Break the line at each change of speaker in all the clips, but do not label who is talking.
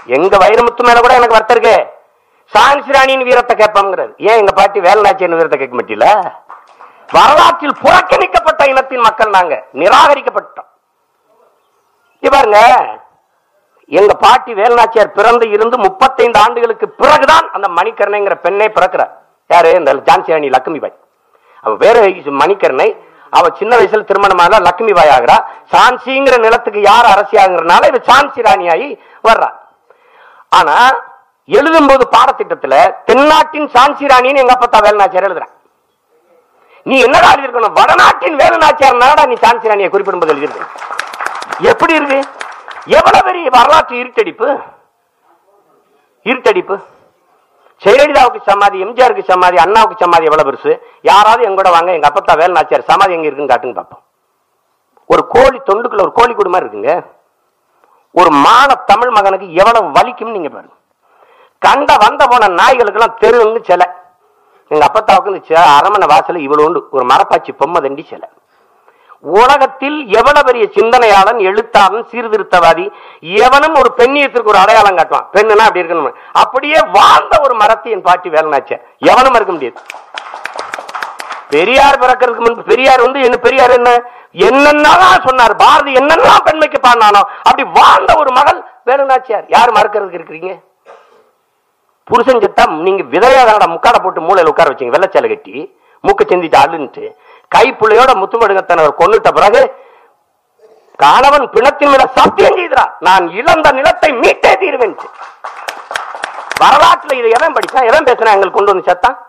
எங்க வைரமுத்து மேல கூட எனக்கு வருத்தம் இருக்கு சான்சி ராணியின் வீரத்தை கேட்பாங்கிறது ஏன் எங்க பாட்டி வேலுநாச்சியின் வீரத்தை கேட்க மாட்டீல வரலாற்றில் புறக்கணிக்கப்பட்ட இனத்தின் மக்கள் நாங்க நிராகரிக்கப்பட்டோம் இங்க பாருங்க எங்க பாட்டி வேலுநாச்சியார் பிறந்து இருந்து முப்பத்தைந்து ஆண்டுகளுக்கு பிறகுதான் அந்த மணிக்கரணைங்கிற பெண்ணை பிறக்கிறார் யாரு இந்த ஜான்சி ராணி லட்சுமி பாய் அவ வேற மணிக்கரணை அவ சின்ன வயசுல திருமணமாக லட்சுமி பாய் ஆகிறா சான்சிங்கிற நிலத்துக்கு யார் அரசியாங்கிறனால இது சான்சி ராணியாகி வர்றா ஆனா எழுதும்போது பாடத்திட்டத்துல தென்னாட்டின் சான்சி ராணின்னு எங்க அப்பத்தா வேலுநாச்சியார் எழுதுறேன் நீ என்னடா எழுதிருக்கணும் வடநாட்டின் வேலுநாச்சியார் நாடா நீ சான்சி ராணியை குறிப்பிடும்போது எழுதிருக்க எப்படி இருக்கு எவ்வளவு பெரிய வரலாற்று இருட்டடிப்பு இருட்டடிப்பு ஜெயலலிதாவுக்கு சமாதி எம்ஜிஆருக்கு சமாதி அண்ணாவுக்கு சமாதி எவ்வளவு பெருசு யாராவது எங்க கூட வாங்க எங்க அப்பத்தா வேலுநாச்சியார் சமாதி எங்க இருக்குன்னு காட்டுங்க பார்ப்போம் ஒரு கோழி தொண்டுக்குள்ள ஒரு கோழி குடும்பம் இருக்குங்க ஒரு மான தமிழ் மகனுக்கு எவ்வளவு வலிக்கும் நீங்க பாருங்க கண்ட வந்த போன நாய்களுக்கு எல்லாம் தெருவுங்க சிலை எங்க அப்பத்தாவுக்கு இந்த சே- அரமனை வாசல் இவ்வளோண்டு ஒரு மரப்பாச்சி பொம்மை தண்டி சிலை உலகத்தில் எவ்வளவு பெரிய சிந்தனையாளன் எழுத்தாளன் சீர்திருத்தவாதி எவனும் ஒரு பெண்ணியத்திற்கு ஒரு அடையாளம் காட்டுவான் பெண்ணுனா அப்படி இருக்கணும் அப்படியே வாழ்ந்த ஒரு மரத்தை என் பாட்டி வேலனாச்ச எவனும் இருக்க முடியாது பெரியார் பிறக்கிறதுக்கு முன்பு பெரியார் வந்து என்ன பெரியார் என்ன என்னென்னலாம் சொன்னார் பாரதி என்னென்னலாம் பெண்மைக்கு பாடினானோ அப்படி வாழ்ந்த ஒரு மகள் வேலுநாச்சியார் யார் மறக்கிறதுக்கு இருக்கிறீங்க புருஷன் செத்தா நீங்க விதையாதான முக்காட போட்டு மூளையில உட்கார வச்சீங்க வெள்ளச்சாலை கட்டி மூக்க செந்திட்டு அழுன்ட்டு கைப்புள்ளையோட முத்துமடுங்கத்தனவர் கொன்னுட்ட பிறகு கணவன் பிணத்தின் மேல சத்தியம் செய்தா நான் இழந்த நிலத்தை மீட்டே தீருவேன் வரலாற்றுல இதை எவன் படிச்சான் எவன் பேசுறான் எங்களுக்கு கொண்டு வந்து சத்தான்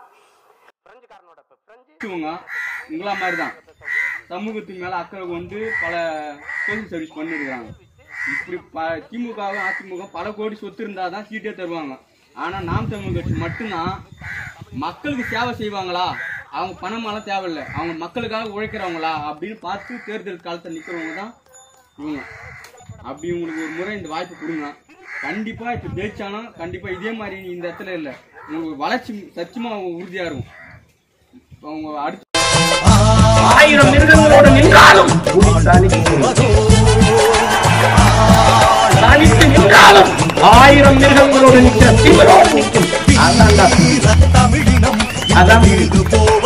இவங்க உங்களா மாதிரி தான் சமூகத்தின் மேல அக்கறை கொண்டு பல சோசியல் சர்வீஸ் பண்ணிருக்காங்க இப்படி ப திமுகவும் அதிமுக பல கோடி சொத்து இருந்தால் தான் சீட்டே தருவாங்க ஆனா நாம் தமிழ் கட்சி மட்டும்தான் மக்களுக்கு சேவை செய்வாங்களா அவங்க பணமெல்லாம் தேவையில்லை அவங்க மக்களுக்காக உழைக்கிறவங்களா அப்படின்னு பார்த்து தேர்தல் காலத்தில் நிற்கிறவங்க தான் இவங்க அப்படி உங்களுக்கு ஒரு முறை இந்த வாய்ப்பு கொடுங்க கண்டிப்பா இப்போ ஜெயிச்சாலும் கண்டிப்பா இதே மாதிரி இந்த இடத்துல இல்லை உங்களுக்கு வளர்ச்சி சத்தியமா உறுதியா இருக்கும் அவங்க அடுத்த
ஆயிரம் மிருகங்களோடு நின்றாலும் தனித்து நின்றாலும் ஆயிரம் மிருகங்களோடு நிற்கிற திமிரோடு நிற்கும் அதான்
தமிழினம்
அதான்
இது போல்